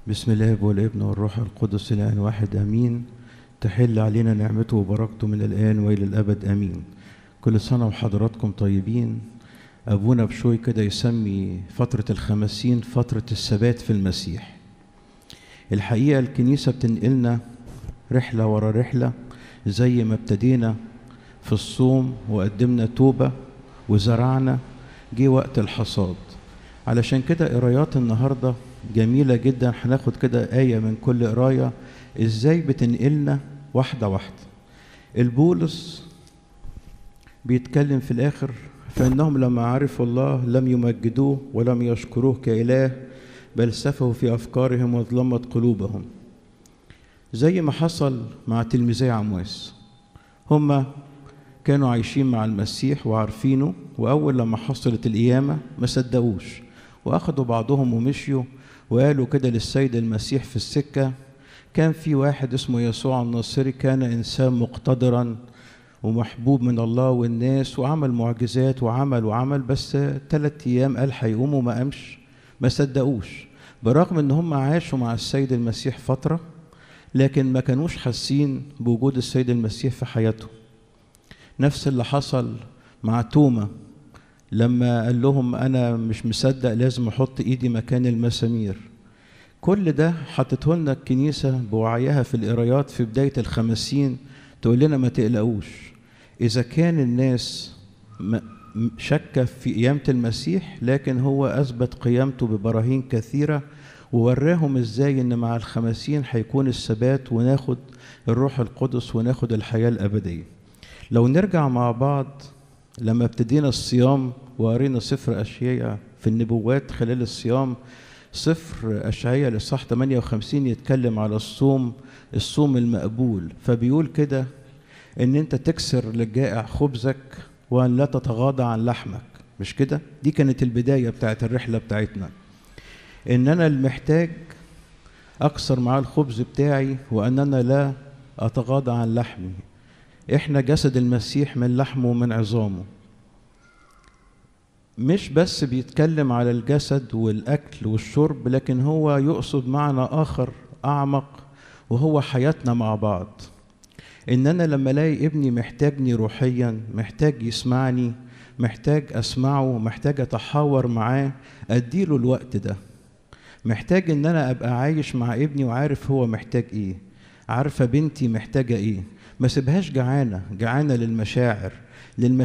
بسم الله والابن والروح القدس الآن واحد آمين تحل علينا نعمته وبركته من الآن وإلى الأبد آمين كل سنة وحضراتكم طيبين أبونا بشوي كده يسمي فترة الخمسين فترة الثبات في المسيح الحقيقة الكنيسة بتنقلنا رحلة ورا رحلة زي ما ابتدينا في الصوم وقدمنا توبة وزرعنا جه وقت الحصاد علشان كده قرايات النهارده جميلة جدا هناخد كده آية من كل قراية ازاي بتنقلنا واحدة واحدة البولس بيتكلم في الآخر فإنهم لما عرفوا الله لم يمجدوه ولم يشكروه كإله بل سفهوا في أفكارهم وظلمت قلوبهم زي ما حصل مع تلميذي عمواس هما كانوا عايشين مع المسيح وعارفينه وأول لما حصلت القيامة ما صدقوش وأخدوا بعضهم ومشيوا وقالوا كده للسيد المسيح في السكة كان في واحد اسمه يسوع الناصري كان إنسان مقتدرا ومحبوب من الله والناس وعمل معجزات وعمل وعمل بس ثلاث أيام قال هيقوم وما قامش ما صدقوش برغم إن هم عاشوا مع السيد المسيح فترة لكن ما كانوش حاسين بوجود السيد المسيح في حياتهم نفس اللي حصل مع توما لما قال لهم انا مش مصدق لازم احط ايدي مكان المسامير كل ده حطته لنا الكنيسة بوعيها في القرايات في بداية الخمسين تقول لنا ما تقلقوش إذا كان الناس شك في قيامة المسيح لكن هو أثبت قيامته ببراهين كثيرة ووراهم إزاي إن مع الخمسين هيكون الثبات وناخد الروح القدس وناخد الحياة الأبدية لو نرجع مع بعض لما ابتدينا الصيام وقرينا سفر أشعياء في النبوات خلال الصيام سفر أشعياء للصح 58 يتكلم على الصوم الصوم المقبول فبيقول كده إن أنت تكسر للجائع خبزك وأن لا تتغاضى عن لحمك مش كده؟ دي كانت البداية بتاعت الرحلة بتاعتنا إن أنا المحتاج أكسر معاه الخبز بتاعي وأن أنا لا أتغاضى عن لحمي احنا جسد المسيح من لحمه ومن عظامه مش بس بيتكلم على الجسد والاكل والشرب لكن هو يقصد معنى اخر اعمق وهو حياتنا مع بعض ان انا لما الاقي ابني محتاجني روحيا محتاج يسمعني محتاج اسمعه محتاج اتحاور معاه اديله الوقت ده محتاج ان انا ابقى عايش مع ابني وعارف هو محتاج ايه عارفه بنتي محتاجه ايه ما سيبهاش جعانه جعانه للمشاعر